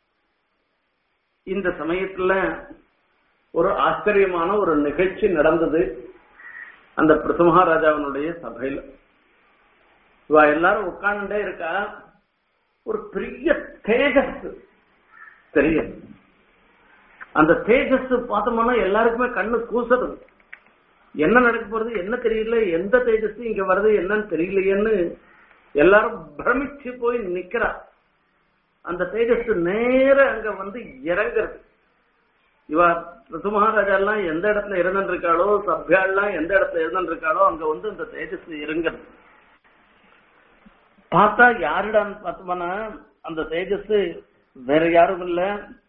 இந்த சமயத்துல ஒரு ஆச்சரியமான ஒரு நிகழ்ச்சி நடந்தது அந்த பிருத் மகாராஜாவினுடைய சபையில இவ எல்லாரும் உட்கார்ந்துட்டே இருக்கா ஒரு பெரிய தேஜஸ் தெரியும் அந்த தேஜஸ் பார்த்தோம்னா எல்லாருக்குமே கண்ணு கூசுறது என்ன நடக்க போறது என்ன தெரியல எந்த தேஜஸ் இங்க வருது என்னன்னு தெரியலையேன்னு எல்லாரும் பிரமிச்சு போய் நிக்கிறா அந்த தேஜஸ் நேர அங்க வந்து இறங்குறது இவ ரிது மகாராஜா எல்லாம் எந்த இடத்துல இருந்துட்டு இருக்காளோ சப்யாள்லாம் எந்த இடத்துல இருந்துட்டு இருக்காளோ அங்க வந்து அந்த தேஜஸ் இறங்குறது பார்த்தா யாருடான்னு பார்த்தோம்னா அந்த தேஜஸ் வேற யாரும் இல்ல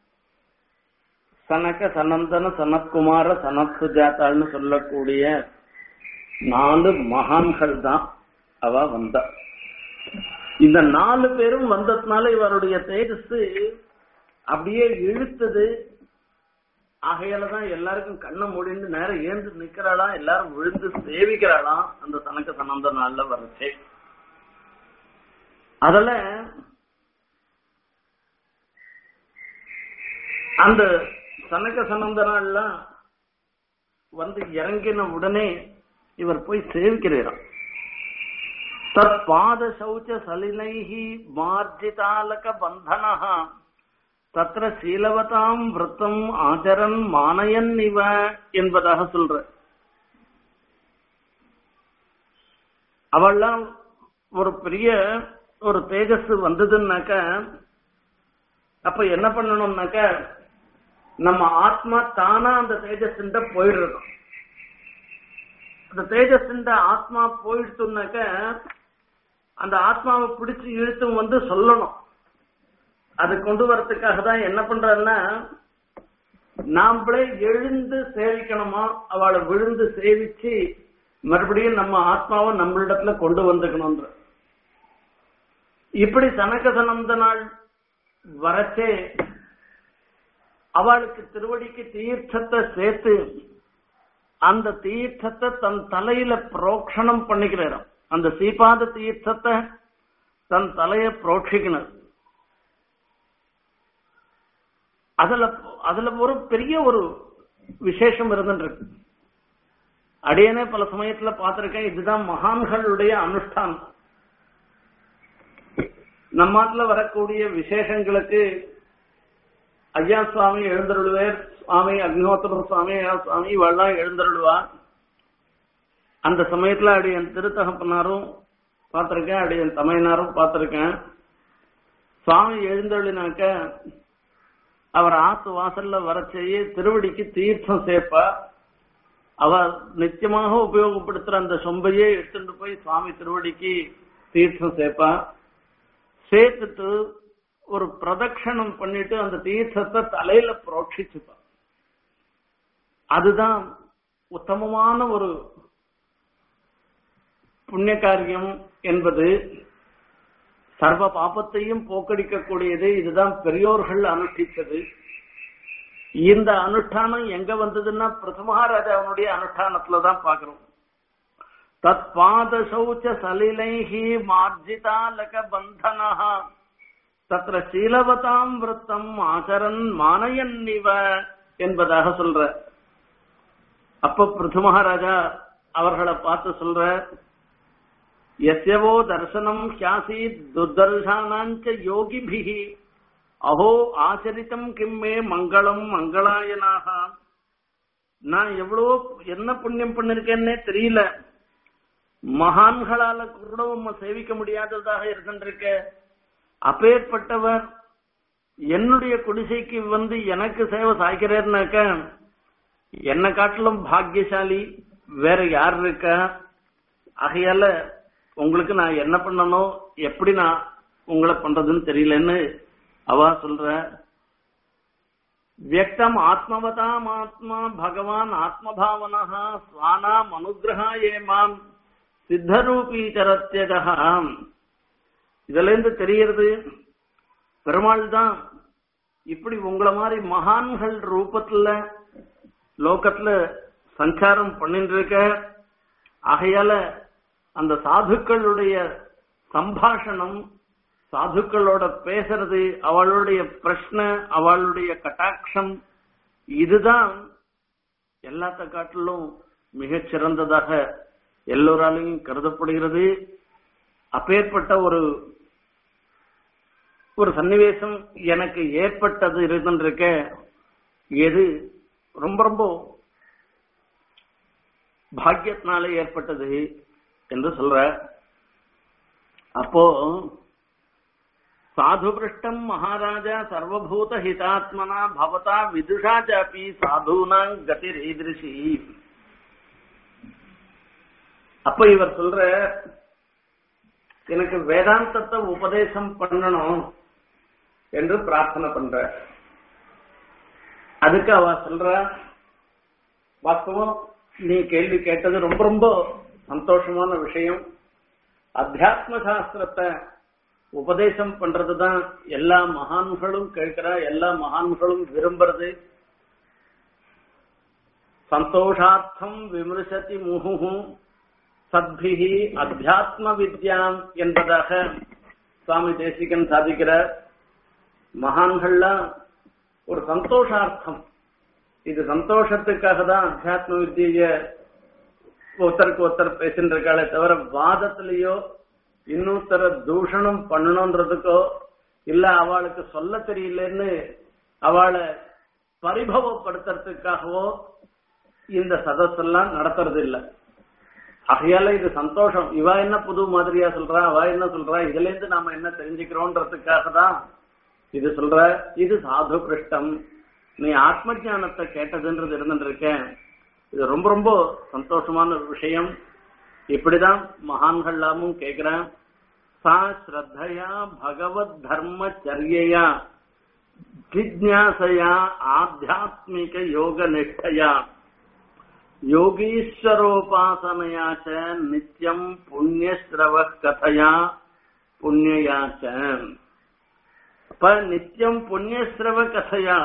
சனக சனந்தன சனத்குமார சனத் சுஜாதான்னு சொல்லக்கூடிய நாலு மகான்கள் தான் அவ வந்தா இந்த நாலு பேரும் வந்ததுனால இவருடைய தேஜஸ் அப்படியே இழுத்தது ஆகையால தான் எல்லாருக்கும் கண்ணை மூடிந்து நேரம் ஏந்து நிக்கிறாளாம் எல்லாரும் விழுந்து சேவிக்கிறாளாம் அந்த சனக்க சனந்த நாள்ல வரச்சே அதுல அந்த சனக்க சனந்த நாள்லாம் வந்து இறங்கின உடனே இவர் போய் சேவிக்கிறாராம் தத் பாத சௌச்ச சலிலைஹி மார்ஜிதாலக பந்தனஹ தத்ர சீலவதாம் விரத்தம் ஆச்சரன் மானயன் இவ என்பதாக சொல்ற அவள்லாம் ஒரு பெரிய ஒரு தேஜஸ் வந்ததுன்னாக்க அப்ப என்ன பண்ணணும்னாக்க நம்ம ஆத்மா தானா அந்த தேஜஸ் போயிடுறோம் அந்த தேஜஸ் ஆத்மா போயிடுச்சுனாக்க அந்த ஆத்மாவை பிடிச்சு இழுத்தும் வந்து சொல்லணும் அது கொண்டு வரதுக்காக தான் என்ன பண்றன்னா நாமளே எழுந்து சேவிக்கணுமா அவளை விழுந்து சேவிச்சு மறுபடியும் நம்ம ஆத்மாவை நம்மளிடத்துல கொண்டு வந்துக்கணும்ன்ற இப்படி சனக சனந்த நாள் வரச்சே அவளுக்கு திருவடிக்கு தீர்த்தத்தை சேர்த்து அந்த தீர்த்தத்தை தன் தலையில புரோக்ஷணம் பண்ணிக்கிறாராம் அந்த சீபாத தீர்த்தத்தை தன் தலைய புரோட்சிக்கணும் அதுல அதுல ஒரு பெரிய ஒரு விசேஷம் இருந்துருக்கு அடியனே பல சமயத்துல பார்த்திருக்கேன் இதுதான் மகான்களுடைய அனுஷ்டானம் நம்ம நாட்டுல வரக்கூடிய விசேஷங்களுக்கு ஐயா சுவாமி எழுந்தருள்வேர் சுவாமி அக்னிஹோத்திரம் சுவாமி ஐயா சுவாமி இவெல்லாம் எழுந்தருள்வா அந்த சமயத்துல அடியன் திருத்தகப்பனாரும் பார்த்திருக்கேன் அடியன் தமையனாரும் பார்த்திருக்கேன் சுவாமி எழுந்தருளினாக்க அவர் ஆத்து வாசல்ல வர செய்ய திருவடிக்கு தீர்த்தம் சேர்ப்பா அவ நிச்சயமாக உபயோகப்படுத்துற அந்த சொம்பையே எடுத்துட்டு போய் சுவாமி திருவடிக்கு தீர்த்தம் சேர்ப்பா சேர்த்துட்டு ஒரு பிரதட்சணம் பண்ணிட்டு அந்த தீர்த்தத்தை தலையில புரோட்சிச்சுப்பா அதுதான் உத்தமமான ஒரு புண்ணிய காரியம் என்பது சர்வ பாபத்தையும் போக்கடிக்கக்கூடியது இதுதான் பெரியோர்கள் அனுஷ்டித்தது இந்த அனுஷ்டானம் எங்க வந்ததுன்னா பிரதமஹாராஜாவனுடைய அனுஷ்டானத்துல தான் பாக்குறோம் தத் பாத சௌச்ச சலிலைஹி மார்ஜிதாலக பந்தனஹா தத்ர சீலவதாம் விரத்தம் ஆச்சரன் மானயன்னிவ என்பதாக சொல்ற அப்ப பிரதமஹாராஜா அவர்களை பார்த்து சொல்ற எஸ்யவோ தர்சனம் ஹியாசீத் துர்தர்ஷானாஞ்ச யோகிபிஹி அஹோ ஆச்சரித்தம் கிம்மே மங்களம் மங்களாயனாக நான் எவ்வளவோ என்ன புண்ணியம் பண்ணிருக்கேன்னே தெரியல மகான்களால கூட உம்மை சேவிக்க முடியாததாக இருக்கின்றிருக்க அப்பேற்பட்டவர் என்னுடைய குடிசைக்கு வந்து எனக்கு சேவை சாய்க்கிறேன்னாக்க என்ன காட்டிலும் பாக்கியசாலி வேற யார் இருக்கா ஆகையால உங்களுக்கு நான் என்ன பண்ணணும் எப்படி நான் உங்களை பண்றதுன்னு தெரியலன்னு அவ சொல்ற வியக்தம் ஆத்மவதாம் ஆத்மா பகவான் ஆத்மபாவனா ஸ்வானாம் அனுகிரகா ஏமாம் சித்தரூபீச்சரத்தியதா இதுல இருந்து தெரியறது பெருமாள் தான் இப்படி உங்களை மாதிரி மகான்கள் ரூபத்துல லோகத்துல சஞ்சாரம் பண்ணிட்டு இருக்க ஆகையால அந்த சாதுக்களுடைய சம்பாஷணம் சாதுக்களோட பேசுறது அவளுடைய பிரஷ்ன அவளுடைய கட்டாட்சம் இதுதான் எல்லாத்த காட்டிலும் மிகச் சிறந்ததாக எல்லோராலையும் கருதப்படுகிறது அப்பேற்பட்ட ஒரு ஒரு சன்னிவேசம் எனக்கு ஏற்பட்டது இருக்கின்றிருக்க எது ரொம்ப ரொம்ப பாக்கியத்தினாலே ஏற்பட்டது என்று சொல்ற அப்போ சாதுபிருஷ்டம் மகாராஜா சர்வபூத ஹிதாத்மனா பவதா விதுஷா சாப்பி சாதுனாங் கதிர் ஈதிருஷி அப்ப இவர் சொல்ற எனக்கு வேதாந்தத்தை உபதேசம் பண்ணணும் என்று பிரார்த்தனை பண்ற அதுக்கு அவ சொல்ற வாஸ்தவம் நீ கேள்வி கேட்டது ரொம்ப ரொம்ப சந்தோஷமான விஷயம் அத்தியாத்ம சாஸ்திரத்தை உபதேசம் பண்றதுதான் எல்லா மகான்களும் கேட்கிறா எல்லா மகான்களும் விரும்புறது சந்தோஷார்த்தம் விமர்சதி முகு சத்பிகி அத்தியாத்ம வித்யாம் என்பதாக சுவாமி தேசிகன் சாதிக்கிறார் மகான்கள்லாம் ஒரு சந்தோஷார்த்தம் இது சந்தோஷத்துக்காக தான் அத்தியாத்ம வித்திய ஒருத்தருக்கு ஒருத்தர் பேசிட்டு இருக்காளே தவிர வாதத்திலேயோ இன்னொருத்தர தூஷணம் பண்ணணுன்றதுக்கோ இல்ல அவளுக்கு சொல்ல தெரியலன்னு அவளை பரிபவப்படுத்துறதுக்காகவோ இந்த சதஸெல்லாம் நடத்துறது இல்ல ஆகையால இது சந்தோஷம் இவ என்ன புது மாதிரியா சொல்றா அவ என்ன சொல்றா இதுல இருந்து நாம என்ன தெரிஞ்சுக்கிறோன்றதுக்காக தான் இது சொல்ற இது சாது கிருஷ்டம் நீ ஆத்ம ஞானத்தை கேட்டதுன்றது இருந்துட்டு இருக்கேன் இது ரொம்ப ரொம்ப சந்தோஷமான ஒரு விஷயம் இப்படிதான் மகான்கள்லாமும் கேக்குறேன் சா ஸ்ரத்தையா பகவத் தர்ம சரியையா ஜிஜ்ஞாசையா ஆத்தியாத்மிக யோக நிஷ்டையா யோகீஸ்வரோபாசனையா ச நித்தியம் புண்ணியஸ்ரவ கதையா புண்ணியா ச அப்ப நித்தியம் புண்ணியஸ்ரவ கதையா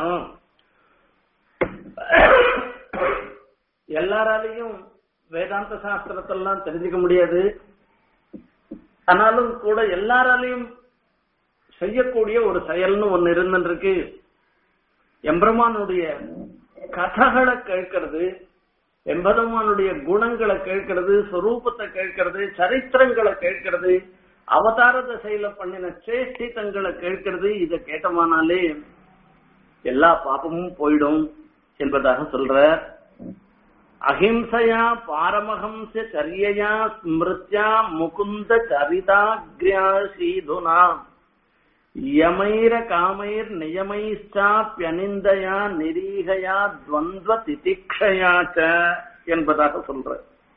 எல்லாராலையும் வேதாந்த சாஸ்திரத்தெல்லாம் தெரிஞ்சுக்க முடியாது ஆனாலும் கூட எல்லாராலையும் செய்யக்கூடிய ஒரு செயல்னு ஒன்னு இருந்துருக்கு எம்பெருமானுடைய கதைகளை கேட்கறது எம்பெருமானுடைய குணங்களை கேட்கறது சொரூபத்தை கேட்கறது சரித்திரங்களை கேட்கறது அவதார திசையில பண்ணின சேஷ்டித்தங்களை கேட்கறது இத கேட்டமானாலே எல்லா பாப்பமும் போயிடும் என்பதாக சொல்ற அஹிம்சையா பாரமஹம்ச சரியையா ஸ்மிருத்யா முகுந்த சரிதாக்ரியா சீதுனா யமைர காமைர் நியமைச்சாப்பியனிந்தயா நிரீகையா துவந்த திதிக்ஷயா ச என்பதாக சொல்ற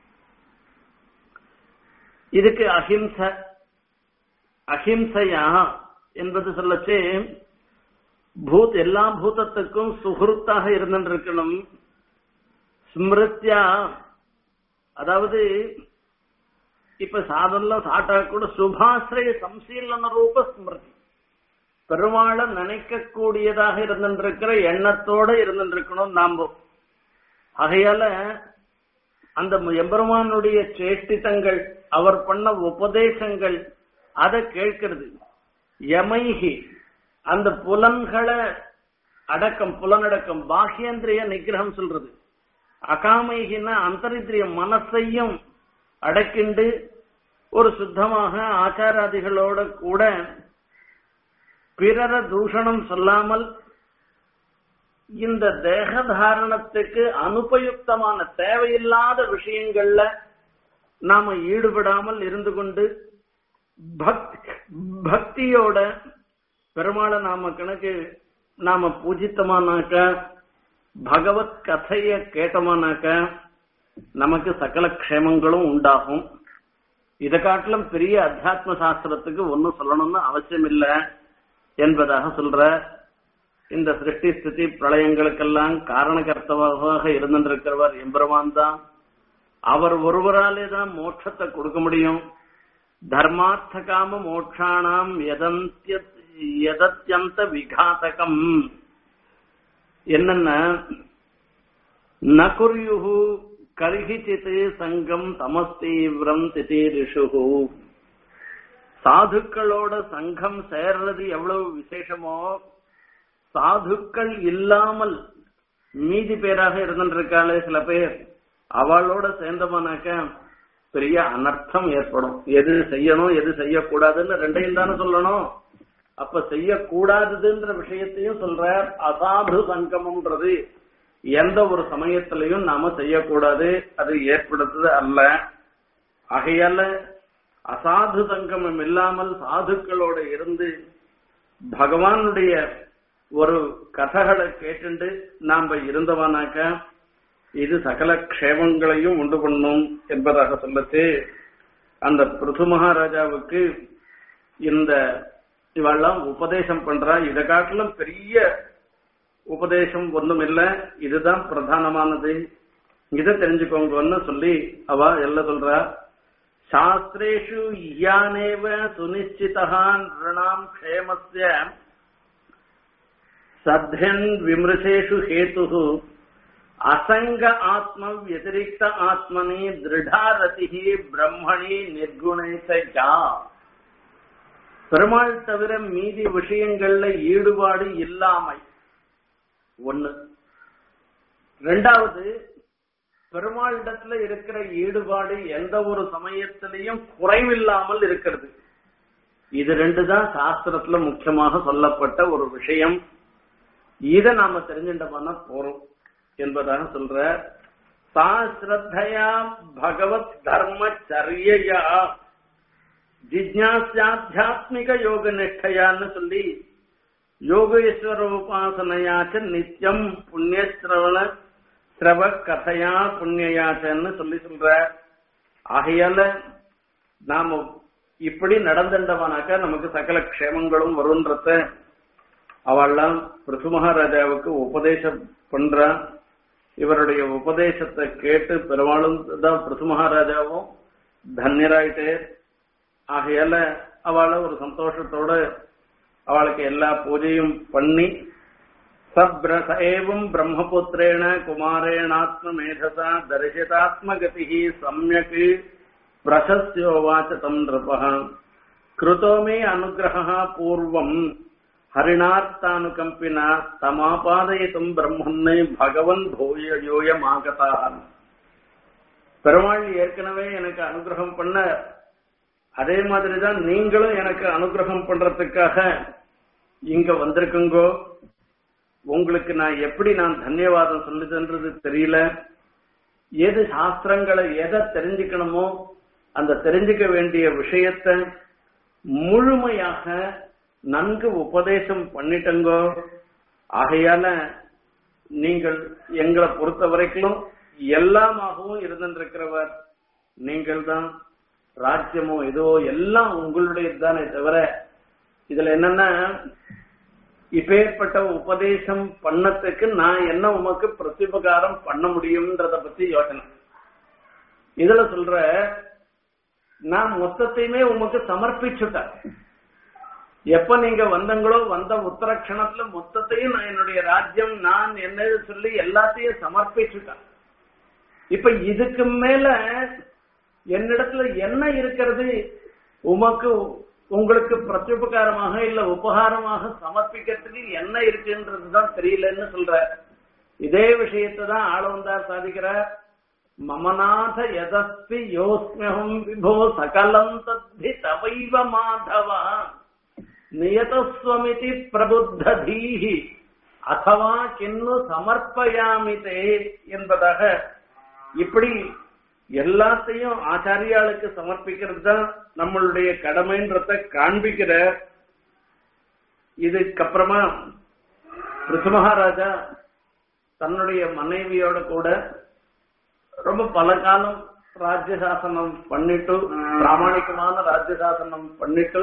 இதுக்கு அஹிம்ச அஹிம்சையா என்பது சொல்லச்சே பூத் எல்லா பூதத்துக்கும் சுகிருத்தாக இருந்திருக்கணும் ஸ்மிருத்யா அதாவது இப்ப சாதாரண சாட்டா கூட சுபாசிரய சம்சீலன ரூப ஸ்மிருதி பெருமாளை நினைக்க கூடியதாக இருந்திருக்கிற எண்ணத்தோட இருந்திருக்கணும் நாம ஆகையால அந்த எம்பெருமானுடைய சேஷ்டித்தங்கள் அவர் பண்ண உபதேசங்கள் அதை கேட்கிறது யமைகி அந்த புலன்களை அடக்கம் புலனடக்கம் பாஹ்யேந்திரிய நிகிரகம் சொல்றது அகாமைகின அந்தரிந்திரிய மனசையும் அடக்கிண்டு ஒரு சுத்தமாக ஆச்சாராதிகளோட கூட பிறர தூஷணம் சொல்லாமல் இந்த தேக தாரணத்துக்கு அனுபயுக்தமான தேவையில்லாத விஷயங்கள்ல நாம ஈடுபடாமல் இருந்து கொண்டு பக்தியோட பெருமாளை நாம கணக்கு நாம பூஜித்தமானாக்க பகவத் கதைய கேட்டோமானாக்க நமக்கு சகல க்ஷேமங்களும் உண்டாகும் இதை காட்டிலும் பெரிய அத்தியாத்ம சாஸ்திரத்துக்கு ஒன்னும் சொல்லணும்னு அவசியம் இல்லை என்பதாக சொல்ற இந்த சிருஷ்டி ஸ்திதி பிரளயங்களுக்கெல்லாம் காரணகர்த்தவாக இருந்திருக்கிறவர் எம்பெருமான் தான் அவர் ஒருவராலே தான் மோட்சத்தை கொடுக்க முடியும் தர்மார்த்த காம மோட்சானாம் எதந்திய எதத்தியந்த விகாதகம் என்னென்ன நகுர்யுகு கரிகிச்சித் சங்கம் தமஸ்தீவிரம் திதீரிஷுகு சாதுக்களோட சங்கம் சேர்றது எவ்வளவு விசேஷமோ சாதுக்கள் இல்லாமல் மீதி பேராக இருந்திருக்காளே சில பேர் அவளோட சேர்ந்தவனாக்க பெரிய அனர்த்தம் ஏற்படும் எது செய்யணும் எது செய்யக்கூடாதுன்னு ரெண்டையும் தானே சொல்லணும் அப்ப செய்யக்கூடாதுன்ற விஷயத்தையும் சொல்ற அசாது சங்கமம்ன்றது எந்த ஒரு சமயத்திலையும் நாம செய்யக்கூடாது அது ஏற்படுத்துது அல்ல ஆகையால அசாது சங்கமம் இல்லாமல் சாதுக்களோட இருந்து பகவானுடைய ஒரு கதைகளை கேட்டுண்டு நாம இருந்தவனாக்க இது சகல க்ஷேமங்களையும் உண்டு பண்ணும் என்பதாக சொல்லச்சு அந்த பிருது மகாராஜாவுக்கு இந்த இவெல்லாம் உபதேசம் பண்றா இதை காட்டிலும் பெரிய உபதேசம் ஒண்ணும் இல்ல இதுதான் பிரதானமானது இதை தெரிஞ்சுக்கோங்கன்னு சொல்லி அவ எல்லாம் சொல்றா சாஸ்திரேஷு யானேவ சுனிச்சிதா நிருணாம் க்ஷேமஸ்ய சத்யன் விமர்சேஷு ஹேத்து அசங்க ஆத்ம வத்திரிக்த ஆத்மனி திருடாரதி பிரம்மணி நிர்குணேசா பெருமாள் தவிர மீதி விஷயங்கள்ல ஈடுபாடு இல்லாமை ஒண்ணு ரெண்டாவது பெருமாளிடத்துல இருக்கிற ஈடுபாடு எந்த ஒரு சமயத்திலையும் குறைவில்லாமல் இருக்கிறது இது ரெண்டு தான் சாஸ்திரத்துல முக்கியமாக சொல்லப்பட்ட ஒரு விஷயம் இத நாம தெரிஞ்சுட்டோம்னா போறோம் என்பதாக சொல்ற சாஸ்திரத்தையா பகவத் தர்ம சரியையா ஜிஜ்ஞாசியாத்தியாத்மிக யோக நிஷ்டையான்னு சொல்லி யோகேஸ்வர உபாசனையாச்ச நித்தியம் புண்ணியஸ்ரவண சிரவ கதையா புண்ணியாச்சன்னு சொல்லி சொல்ற ஆகையால நாம இப்படி நடந்துட்டவனாக்கா நமக்கு சகல க்ஷேமங்களும் வரும்ன்றத அவள்லாம் பிருசு மகாராஜாவுக்கு உபதேசம் பண்றா இவருடைய உபதேசத்தை கேட்டு பெருமாளும் தான் பிருசு மகாராஜாவும் தன்யராயிட்டே ஆகையால அவளை ஒரு சந்தோஷத்தோட அவளுக்கு எல்லா பூஜையும் பண்ணி சப்ரச ஏவம் பிரம்மபுத்திரேண குமாரேணாத்ம மேதசா தரிசிதாத்மகதி சமயக் பிரசஸ்யோவாச்ச தம் நிருபः கிருதோ மே அனுகிரகः பூர்வம் ஹரிணார்த்தானுகம்பினா தமாபாதயித்தும் பிரம்மன்னு பகவன் பூயோயமாகதான் பெருமாள் ஏற்கனவே எனக்கு அனுகிரகம் பண்ண அதே மாதிரிதான் நீங்களும் எனக்கு அனுகிரகம் பண்றதுக்காக இங்க வந்திருக்குங்கோ உங்களுக்கு நான் எப்படி நான் தன்யவாதம் சொல்லுதுன்றது தெரியல எது சாஸ்திரங்களை எதை தெரிஞ்சுக்கணுமோ அந்த தெரிஞ்சுக்க வேண்டிய விஷயத்த முழுமையாக நன்கு உபதேசம் பண்ணிட்டங்கோ ஆகையால நீங்கள் எங்களை பொறுத்த வரைக்கும் எல்லாமாகவும் இருந்திருக்கிறவர் நீங்கள் தான் ராஜ்யமோ ஏதோ எல்லாம் உங்களுடையது தானே தவிர இதுல என்னன்னா இப்பேற்பட்ட உபதேசம் பண்ணத்துக்கு நான் என்ன உமக்கு பிரத்யுபகாரம் பண்ண முடியும்ன்றத பத்தி யோசனை இதுல சொல்ற நான் மொத்தத்தையுமே உமக்கு சமர்ப்பிச்சுட்டேன் எப்ப நீங்க வந்தங்களோ வந்த உத்தரக்ஷணத்துல மொத்தத்தையும் நான் என்னுடைய ராஜ்யம் நான் என்ன சொல்லி எல்லாத்தையும் சமர்ப்பிச்சுட்டேன் இப்ப இதுக்கு மேல என்னிடத்துல என்ன இருக்கிறது உமக்கு உங்களுக்கு பிரத்யுபகாரமாக இல்ல உபகாரமாக சமர்ப்பிக்கிறதுக்கு என்ன இருக்குன்றதுதான் தெரியலன்னு சொல்ற இதே விஷயத்தை தான் ஆளவந்தார் சாதிக்கிறார் மமநாத யதஸ்தி யோஸ்மியம் விபோ சகலம் தத்தி தவைவ மாதவா நியதஸ்வமிதி பிரபுத்த தீஹி அத்தவா கிண்ணு சமர்ப்பயாமிதே என்பதாக இப்படி எல்லாத்தையும் ஆச்சாரியாளுக்கு சமர்ப்பிக்கிறது தான் நம்மளுடைய கடமைன்றத காண்பிக்கிற இதுக்கப்புறமா ரிஷமகாராஜா தன்னுடைய மனைவியோட கூட ரொம்ப பல காலம் ராஜ்யசாசனம் பண்ணிட்டு பிராமணிகமான ராஜ்யசாசனம் பண்ணிட்டு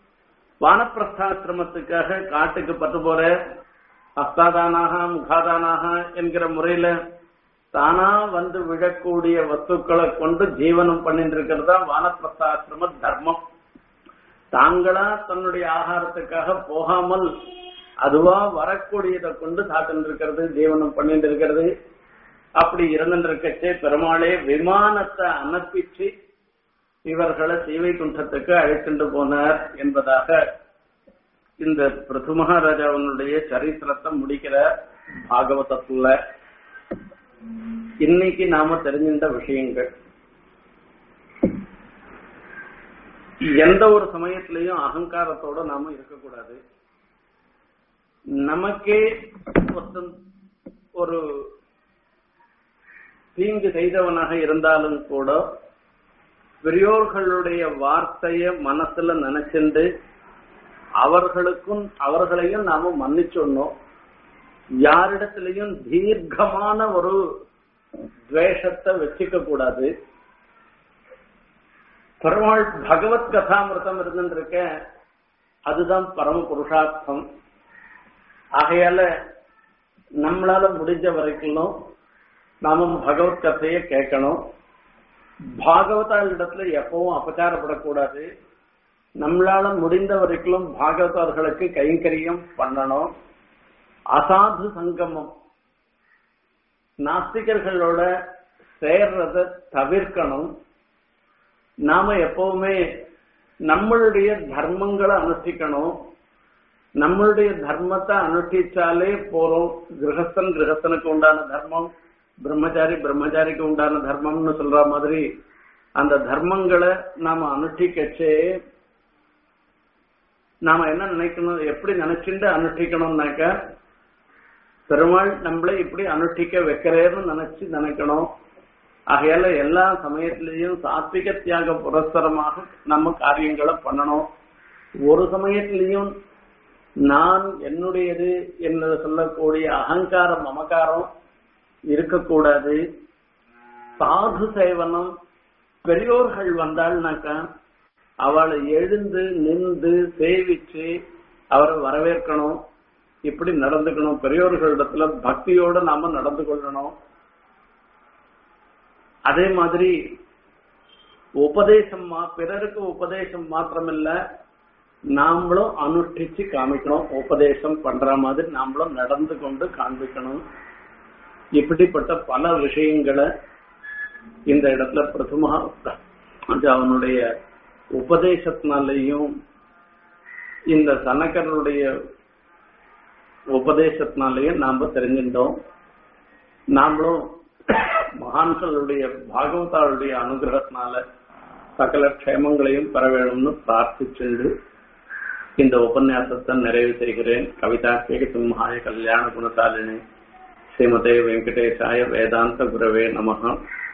வானப்பிரஸ்தாசிரமத்துக்காக காட்டுக்கு பட்டு போற ஹஸ்தாதானாக முகாதானாக என்கிற முறையில தானா வந்து விழக்கூடிய வஸ்துக்களை கொண்டு ஜீவனம் பண்ணிட்டு இருக்கிறது தான் வானப்பிரஸ்தாசிரம தர்மம் தாங்களா தன்னுடைய ஆகாரத்துக்காக போகாமல் அதுவா வரக்கூடியதை கொண்டு சாப்பிட்டு இருக்கிறது ஜீவனம் பண்ணிட்டு இருக்கிறது அப்படி இருந்துருக்கச்சே பெருமாளே விமானத்தை அனுப்பிச்சு இவர்களை சீவை குண்டத்துக்கு அழைத்துட்டு போனார் என்பதாக இந்த பிருது மகாராஜாவினுடைய சரித்திரத்தை முடிக்கிற பாகவதத்துல இன்னைக்கு நாம தெரிஞ்சின்ற விஷயங்கள் எந்த ஒரு சமயத்திலையும் அகங்காரத்தோட நாம இருக்கக்கூடாது நமக்கே ஒருத்தன் ஒரு தீங்கு செய்தவனாக இருந்தாலும் கூட பெரியோர்களுடைய வார்த்தைய மனசுல நினைச்சுண்டு அவர்களுக்கும் அவர்களையும் நாம மன்னிச்சொன்னோம் யாரிடத்திலையும் தீர்க்கமான ஒரு துவேஷத்தை வச்சுக்க கூடாது பெருமாள் பகவத் கதாமிருத்தம் இருந்துருக்க அதுதான் பரம புருஷார்த்தம் ஆகையால நம்மளால முடிஞ்ச வரைக்கும் நாம பகவத் கதையை கேட்கணும் பாகவதாளிடத்துல எப்பவும் அபச்சாரப்படக்கூடாது நம்மளால முடிந்த வரைக்கும் பாகவதர்களுக்கு கைங்கரியம் பண்ணணும் அசாது சங்கமம் நாஸ்திகர்களோட சேர்றத தவிர்க்கணும் நாம எப்பவுமே நம்மளுடைய தர்மங்களை அனுஷ்டிக்கணும் நம்மளுடைய தர்மத்தை அனுஷ்டிச்சாலே போறோம் கிரகஸ்தன் கிரகஸ்தனுக்கு உண்டான தர்மம் பிரம்மச்சாரி பிரம்மச்சாரிக்கு உண்டான தர்மம்னு சொல்ற மாதிரி அந்த தர்மங்களை நாம அனுஷ்டிக்கச்சே நாம என்ன நினைக்கணும் எப்படி நினைச்சுட்டு அனுஷ்டிக்கணும்னாக்க பெருமாள் நம்மளை இப்படி அனுஷ்டிக்க வைக்கிறேன்னு நினைச்சு நினைக்கணும் ஆகையால எல்லா சமயத்திலையும் சாத்விக தியாக புரஸ்தரமாக நம்ம காரியங்களை பண்ணணும் ஒரு சமயத்திலையும் நான் என்னுடையது என்று சொல்லக்கூடிய அகங்காரம் மமகாரம் இருக்கக்கூடாது சாது சேவனம் பெரியோர்கள் வந்தாள்னாக்கா அவளை எழுந்து நின்று சேவிச்சு அவரை வரவேற்கணும் இப்படி நடந்துக்கணும் பெரியோர்களிடத்துல பக்தியோட நாம நடந்து கொள்ளணும் அதே மாதிரி உபதேசம் பிறருக்கு உபதேசம் மாத்திரமில்ல நாமளும் அனுஷ்டிச்சு காமிக்கணும் உபதேசம் பண்ற மாதிரி நாமளும் நடந்து கொண்டு காண்பிக்கணும் இப்படிப்பட்ட பல விஷயங்களை இந்த இடத்துல பிரதமா அது அவனுடைய உபதேசத்தினாலையும் இந்த சனக்கருடைய உபதேசத்தினாலேயே நாம தெரிஞ்சிட்டோம் நாமளும் மகான்களுடைய பாகவதாளுடைய அனுகிரகத்தினால சகல க்ஷேமங்களையும் பெற வேணும்னு பிரார்த்திச்சுண்டு இந்த உபன்யாசத்தை நிறைவு செய்கிறேன் கவிதா கேக சிம்ஹாய கல்யாண குணசாலினி ஸ்ரீமதே வெங்கடேசாய வேதாந்த குரவே நமகா